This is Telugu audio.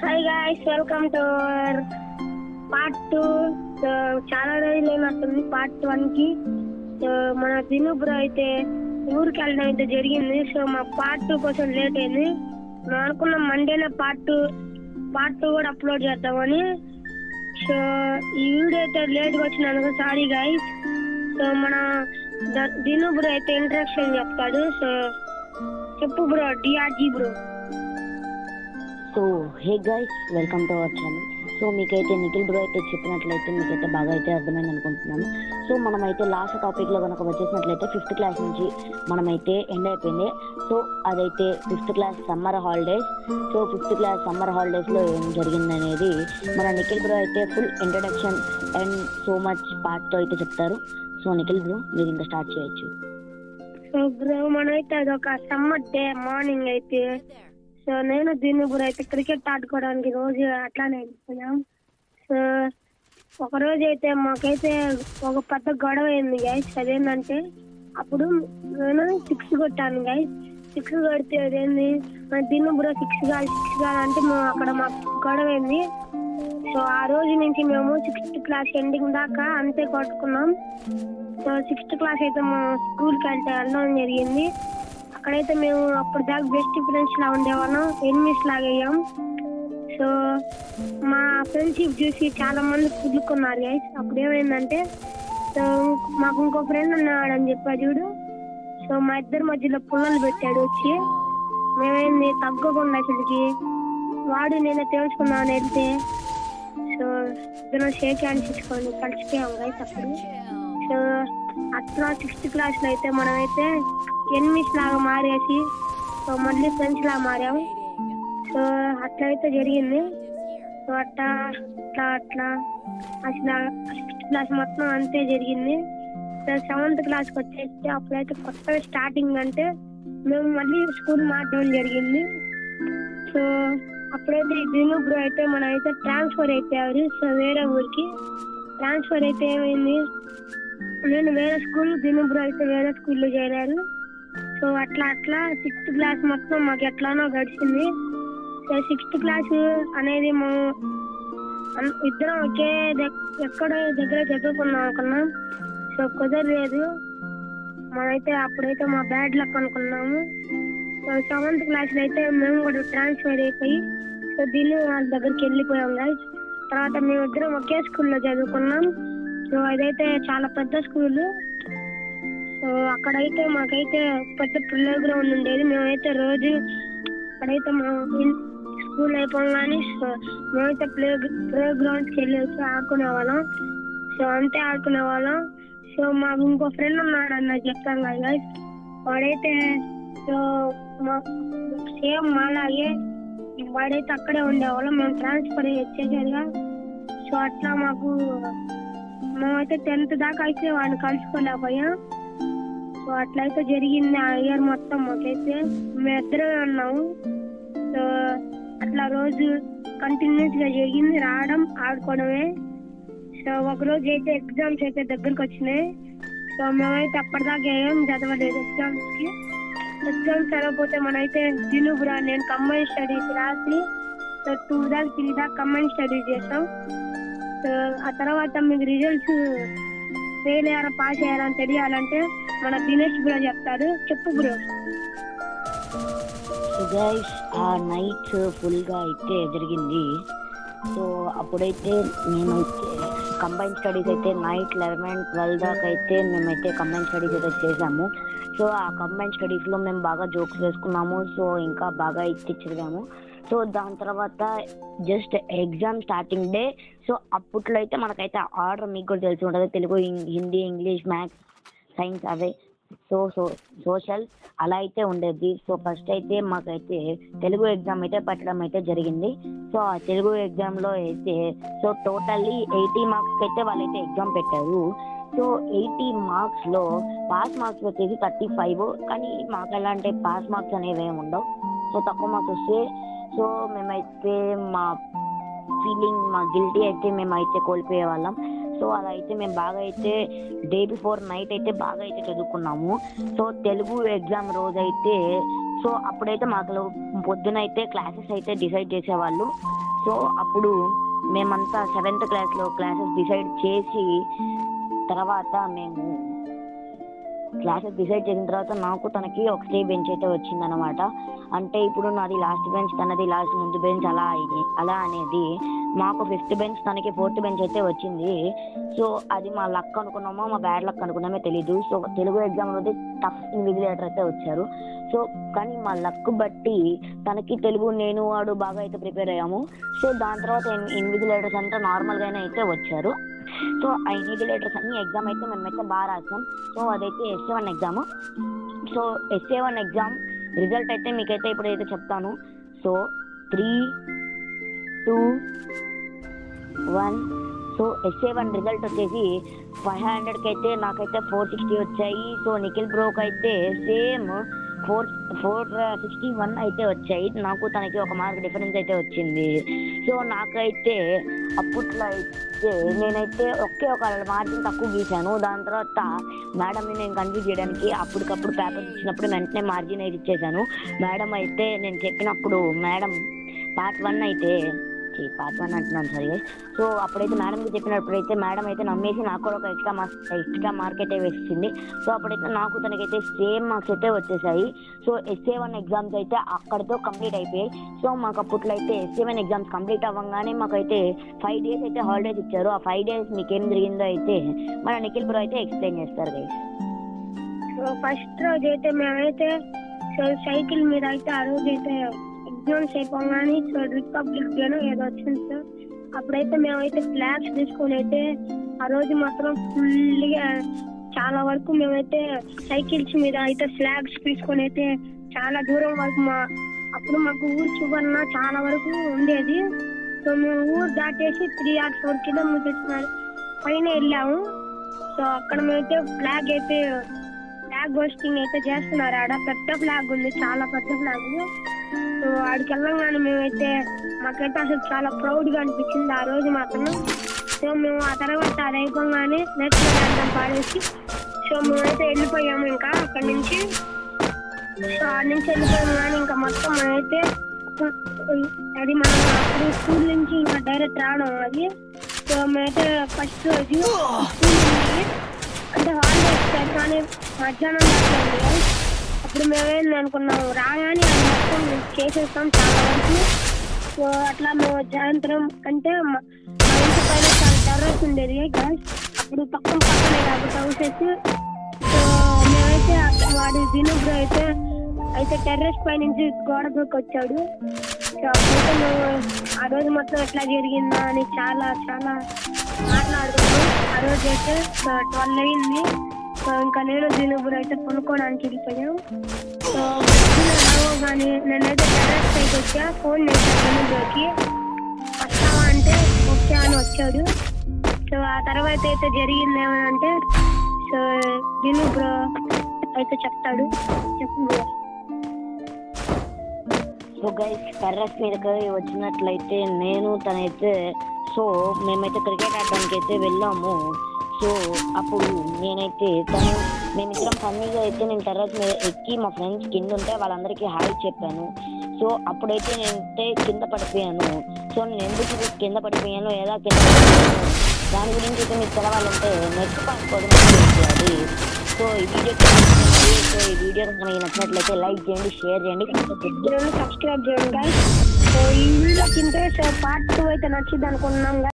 Hi guys welcome to part two చాలా రోజులు ఏమవుతుంది పార్ట్ వన్ కి సో మన దిను బ్రో అయితే ఊరికి వెళ్ళడం అయితే జరిగింది సో మా పార్ట్ టూ కోసం లేట్ అయింది మేము అనుకున్నాం మండేనే పార్ట్ టూ పార్ట్ టూ కూడా అప్లోడ్ చేద్దామని సో ఈ వీడియో అయితే లేట్ గా వచ్చినందుకు సారీ గాయస్ సో మన ద- దిను బ్రో అయితే ఇంట్రడక్షన్ చెప్తాడు సో చెప్పు bro DRG bro so hey guys welcome to our channel so మీకైతే నిఖిల్ బ్రో అయితే చెప్పినట్లయితే మీకైతే బాగా అయితే అర్థమైంది అనుకుంటున్నాను సో మనమైతే లాస్ట్ టాపిక్లో కనుక వచ్చేసినట్లయితే ఫిఫ్త్ క్లాస్ నుంచి మనమైతే ఎండ్ అయిపోయింది సో అదైతే fifth class summer holidays so fifth class summer హాలిడేస్లో ఏం జరిగిందనేది మన నిఖిల్ బ్రో అయితే full introduction and so much పార్ట్తో అయితే చెప్తారు సో నిఖిల్ బ్రో మీరు ఇంకా స్టార్ట్ చేయొచ్చు సో బ్రో మనమైతే అదొక సమ్మర్ డే మార్నింగ్ అయితే సో నేను దీన్ని కూడా అయితే క్రికెట్ ఆడుకోవడానికి రోజు అట్లానే వెళ్ళిపోయాం సో ఒక రోజు అయితే మాకైతే ఒక పెద్ద గొడవ అయింది గైస్ అదేంటంటే అప్పుడు నేను సిక్స్ కొట్టాను గైస్ సిక్స్ కొడితే అదేంది దీన్ని కూడా సిక్స్ కాదు సిక్స్ కాదు అంటే మేము అక్కడ మాకు గొడవ అయింది సో ఆ రోజు నుంచి మేము సిక్స్త్ క్లాస్ ఎండింగ్ దాకా అంతే కొట్టుకున్నాం సో సిక్స్త్ క్లాస్ అయితే మా స్కూల్కి వెళ్తే వెళ్ళడం జరిగింది అక్కడైతే మేము అప్పుడు దాకా బెస్ట్ ఫ్రెండ్స్ లా ఉండేవాళ్ళం ఎనిమిస్ లాగా అయ్యాం సో మా ఫ్రెండ్షిప్ చూసి చాలా మంది కుదుకున్నారు గైస్ అప్పుడు ఏమైందంటే సో మాకు ఇంకో ఫ్రెండ్ ఉన్నాడు అని చెప్పా చూడు సో మా ఇద్దరి మధ్యలో పుల్లలు పెట్టాడు వచ్చి మేమేంది తగ్గకుండా అసలుకి వాడు నేను తెలుసుకున్నాను వెళ్తే సో ఇద్దరు షేక్ హ్యాండ్స్ ఇచ్చుకొని కలిసిపోయాం గైస్ అప్పుడు సో అట్లా సిక్స్త్ క్లాస్ లో అయితే మనమైతే ఎనిమిస్ లాగా మారేసి సో మళ్ళీ ఫ్రెండ్స్ లాగా మారాం సో అట్లా అయితే జరిగింది సో అట్లా అట్లా అట్లా అసలు సిక్స్త్ క్లాస్ మొత్తం అంతే జరిగింది సో సెవెంత్ క్లాస్ కి వచ్చేస్తే అప్పుడైతే కొత్తగా స్టార్టింగ్ అంటే మేము మళ్ళీ స్కూల్ మారడం జరిగింది సో అప్పుడైతే దిను బ్రో అయితే మనం అయితే ట్రాన్స్ఫర్ అయిపోయారు సో వేరే ఊరికి ట్రాన్స్ఫర్ అయితే ఏమైంది నేను వేరే స్కూల్ దిను బ్రో అయితే వేరే స్కూల్లో చేరారు సో అట్లా అట్లా సిక్స్త్ క్లాస్ మొత్తం మాకు ఎట్లానో గడిచింది సో సిక్స్త్ క్లాస్ అనేది మేము అన్- ఇద్దరం ఒకే దగ్- ఎక్కడో దగ్గర చదువుకున్నాం అనుకున్నాం సో కుదరలేదు మనమైతే అప్పుడైతే మా బ్యాడ్ లక్ అనుకున్నాము సో సెవెంత్ క్లాస్ లో అయితే మేము కూడా ట్రాన్స్ఫర్ అయిపోయి సో దీన్ని వాళ్ళ దగ్గరికి వెళ్ళిపోయాం గైస్ తర్వాత మేమిద్దరం ఒకే స్కూల్లో చదువుకున్నాం సో అదైతే చాలా పెద్ద స్కూల్ సో అక్కడైతే మాకైతే పెద్ద ప్లే గ్రౌండ్ ఉండేది మేమైతే రోజు అక్కడైతే మా స్కూల్ అయిపోగానే సో మేమైతే ప్లే ప్లే గ్రౌండ్కి వెళ్ళి వచ్చి ఆడుకునే వాళ్ళం సో అంతే ఆడుకునే వాళ్ళం సో మాకు ఇంకో ఫ్రెండ్ ఉన్నాడు అన్న చెప్తాం కదా guys. వాడైతే సో మా సేమ్ మాలాగే వాడైతే అక్కడే ఉండేవాళ్ళం మేము ట్రాన్స్ఫర్ వచ్చేసరిగా సో అట్లా మాకు మేమైతే టెన్త్ దాకా అయితే వాడిని కలుసుకోలేకపోయాం సో అట్లయితే జరిగింది ఆ ఇయర్ మొత్తం మాకైతే మేమిద్దరమే ఉన్నాము సో అట్లా రోజు కంటిన్యూస్ గా జరిగింది రావడం ఆడుకోవడమే సో ఒక రోజు అయితే ఎగ్జామ్స్ అయితే దగ్గరకు వచ్చినాయి సో మేమైతే అప్పటిదాకా ఏం చదవలేదు ఎగ్జామ్స్ కి ఎగ్జామ్స్ చదవకపోతే మనమైతే దినుగురా నేను కంబైన్ స్టడీస్ రాసి సో టూ దాకా త్రీ దాకా కంబైన్ స్టడీస్ చేసాం సో ఆ తర్వాత మీకు రిజల్ట్స్ ఫెయిల్ అయ్యారా పాస్ అయ్యారా అని తెలియాలంటే మన దినేష్ బ్రో చెప్తారు చెప్పు బ్రో సో గైస్ ఆ నైట్ ఫుల్గా అయితే జరిగింది సో అప్పుడైతే మేమైతే కంబైన్ స్టడీస్ అయితే నైట్ లెవెన్ ట్వెల్వ్ దాకా అయితే మేమైతే కంబైన్ స్టడీస్ అయితే చేసాము సో ఆ కంబైన్ స్టడీస్లో మేము బాగా జోక్స్ వేసుకున్నాము సో ఇంకా బాగా అయితే చదివాము సో దాని తర్వాత just exam starting day so అప్పట్లో అయితే మనకైతే ఆర్డర్ మీకు కూడా తెలిసి ఉంటుంది తెలుగు ఇం- హిందీ ఇంగ్లీష్ మ్యాథ్స్ సైన్స్ అవే సో సో సోషల్ అలా అయితే ఉండేది సో ఫస్ట్ అయితే మాకైతే తెలుగు ఎగ్జామ్ అయితే పెట్టడం అయితే జరిగింది సో ఆ తెలుగు ఎగ్జామ్లో అయితే సో టోటల్లీ ఎయిటీ మార్క్స్కి అయితే వాళ్ళైతే ఎగ్జామ్ పెట్టారు సో ఎయిటీ మార్క్స్లో పాస్ మార్క్స్ వచ్చేసి థర్టీ ఫైవ్ కానీ మాకు ఎలా అంటే పాస్ మార్క్స్ అనేవి ఏమి ఉండవు సో తక్కువ మార్క్స్ వస్తే సో మేమైతే మా ఫీలింగ్ మా గిల్టీ అయితే మేమైతే కోల్పోయే వాళ్ళం సో అలా అయితే మేము బాగా అయితే డే బిఫోర్ నైట్ అయితే బాగా అయితే చదువుకున్నాము సో తెలుగు ఎగ్జామ్ రోజు అయితే సో అప్పుడైతే మాకు పొద్దున అయితే క్లాసెస్ అయితే డిసైడ్ చేసేవాళ్ళు సో అప్పుడు మేమంతా సెవెంత్ క్లాస్లో క్లాసెస్ డిసైడ్ చేసి తర్వాత మేము క్లాసెస్ డిసైడ్ చేసిన తర్వాత నాకు తనకి ఒక స్టే బెంచ్ అయితే వచ్చిందనమాట అంటే ఇప్పుడు నాది లాస్ట్ బెంచ్ తనది లాస్ట్ ముందు బెంచ్ అలా అయింది అలా అనేది మాకు ఫిఫ్త్ బెంచ్ తనకి ఫోర్త్ బెంచ్ అయితే వచ్చింది సో అది మా లక్ అనుకున్నామో మా బ్యాడ్ లక్ అనుకున్నామో తెలీదు సో తెలుగు ఎగ్జామ్ అనేది టఫ్ ఇన్విజిలేటర్ అయితే వచ్చారు సో కానీ మా లక్ బట్టి తనకి తెలుగు నేను వాడు బాగా అయితే ప్రిపేర్ అయ్యాము సో దాని తర్వాత ఇన్విజిలేటర్స్ అంతా నార్మల్గానే అయితే వచ్చారు సో ఆ ఇన్విజిలేటర్స్ అన్ని ఎగ్జామ్ అయితే మేమైతే బాగా రాసాం సో అదైతే SA one exam so SA one exam result అయితే మీకైతే ఇప్పుడైతే చెప్తాను so three two one so SA one result వచ్చేసి ఫైవ్ హండ్రెడ్కి అయితే నాకైతే ఫోర్ సిక్స్టీ వచ్చాయి సో నిఖిల్ బ్రోకి అయితే same four four sixty one అయితే వచ్చాయి నాకు తనకి ఒక మార్క్ డిఫరెన్స్ అయితే వచ్చింది సో నాకైతే అప్పట్లో అయితే నేనైతే ఒకే ఒక మార్జిన్ తక్కువ గీశాను దాని తర్వాత మేడంని నేను కన్ఫ్యూజ్ చేయడానికి అప్పటికప్పుడు పేపర్స్ ఇచ్చినప్పుడు వెంటనే మార్జిన్ అయితే ఇచ్చేసాను మేడం అయితే నేను చెప్పినప్పుడు మేడం పార్ట్ వన్ అయితే పార్ట్ వన్ అంటున్నాను సారీ సో అప్పుడైతే మేడంకి చెప్పినప్పుడు అయితే మేడం అయితే నమ్మేసి నాకు కూడా ఒక ఎక్స్ట్రా మార్క్స్ ఎక్స్ట్రా మార్క్ అయితే వేసింది సో అప్పుడైతే నాకు తనకైతే సేమ్ మార్క్స్ అయితే వచ్చేసాయి సో ఎస్ఏ వన్ ఎగ్జామ్స్ అయితే అక్కడితో కంప్లీట్ అయిపోయాయి సో మాకు అప్పట్లో అయితే ఎస్ఏ వన్ ఎగ్జామ్స్ కంప్లీట్ అవ్వగానే మాకైతే ఫైవ్ డేస్ అయితే హాలిడేస్ ఇచ్చారు ఆ ఫైవ్ డేస్ మీకు ఏం జరిగిందో అయితే మన నిఖిల్ బ్రో అయితే ఎక్స్ప్లెయిన్ చేస్తారు గైస్ సో ఫస్ట్ రోజు అయితే మేమైతే సో సైకిల్ మీద అయితే ఆ రోజు అయితే ఎగ్జామ్స్ అయిపోగానే సో రిపబ్లిక్ డేనో ఏదో వచ్చింది సార్ అప్పుడైతే మేమైతే ఫ్లాగ్స్ తీసుకొని అయితే ఆ రోజు మాత్రం ఫుల్గా చాలా వరకు మేమైతే సైకిల్స్ మీద అయితే ఫ్లాగ్స్ తీసుకొని అయితే చాలా దూరం వరకు మా అప్పుడు మాకు ఊరు చివరన చాలా వరకు ఉండేది సో మేము ఊరు దాటేసి త్రీ ఆర్ ఫోర్ కిలోమీటర్స్ పైన వెళ్ళాము సో అక్కడ మేమైతే ఫ్లాగ్ అయితే ఫ్లాగ్ హోస్టింగ్ అయితే చేస్తున్నారు ఆడ పెద్ద ఫ్లాగ్ ఉంది చాలా పెద్ద ఫ్లాగ్ సో ఆడికి వెళ్ళంగానే మేమైతే మాకైతే అసలు చాలా ప్రౌడ్ గా అనిపించింది ఆ రోజు మాత్రం సో మేము ఆ తర్వాత అది అయిపోగానే నేషనల్ యాంథమ్ పాడేసి సో మేమైతే వెళ్ళిపోయాము ఇంకా అక్కడి నుంచి సో ఆ నుంచి వెళ్ళిపోయాము కానీ ఇంకా మొత్తం మేమైతే అది మనం అప్పుడు స్కూల్ నుంచి ఇంకా డైరెక్ట్ రావడం అది సో మేమైతే ఫస్ట్ రోజు స్కూల్ నుంచి అంటే హాలిడే ఇచ్చారు కానీ మధ్యాహ్నం దాకా ఉంది కదా. అప్పుడు మేమేంది అనుకున్నాం రాగానే అది మొత్తం చేసేస్తాం చాలా వరకు సో అట్లా మేము సాయంత్రం అంటే మా మా ఇంటి పైన చాలా టెర్రస్ ఉండేది గాయస్ అప్పుడు పక్కన పక్కనే కాబట్టి హౌసెస్ సో మేమైతే అక్కడ వాడి దినుబ్రో అయితే అయితే టెర్రస్ పై నుంచి గోడ దూకి వచ్చాడు సో అప్పుడైతే మేము ఆ రోజు మొత్తం ఎట్లా జరిగిందా అని చాలా చాలా మాట్లాడుకున్నాం ఆ రోజు అయితే ట్వెల్వ్ అయింది సో ఇంకా నేను దినుబురు అయితే కొనుక్కోవడానికి వెళ్ళిపోయాం సో కానీ నేనైతే టెర్రస్ పైకి వచ్చా ఫోన్ చేశాను దినుబురుకి వస్తావా అంటే ఓకే అని వచ్చాడు సో ఆ తర్వాత అయితే జరిగింది ఏమంటే సో దిను బ్రో అయితే చెప్తాడు చెప్పు బ్రో సో గైస్ టెర్రస్ మీదకి వచ్చినట్లయితే నేను తనైతే సో మేమైతే క్రికెట్ ఆడడానికి అయితే వెళ్ళాము సో అప్పుడు నేనైతే తను మేమిద్దరం ఫన్నీగా అయితే నేను టెర్రస్ మీద ఎక్కి మా ఫ్రెండ్స్ కింద ఉంటే వాళ్ళందరికీ హాయ్ చెప్పాను సో అప్పుడైతే నేనైతే కింద పడిపోయాను సో నేను ఎందుకు ఇది కింద పడిపోయాను ఎలా కింద పడిపోయాను దాని గురించి అయితే మీకు తెలవాలంటే నెక్స్ట్ పాయింట్ కోసం అది సో ఈ వీడియో సో ఈ వీడియో కనుక మీకు నచ్చినట్లయితే లైక్ చేయండి షేర్ చేయండి సబ్స్క్రైబ్ చేయండి guys. సో ఈ వీడియోకి ఇంట్రెస్ట్ పార్ట్ టూ అయితే నచ్చింది అనుకుంటున్నాం guys.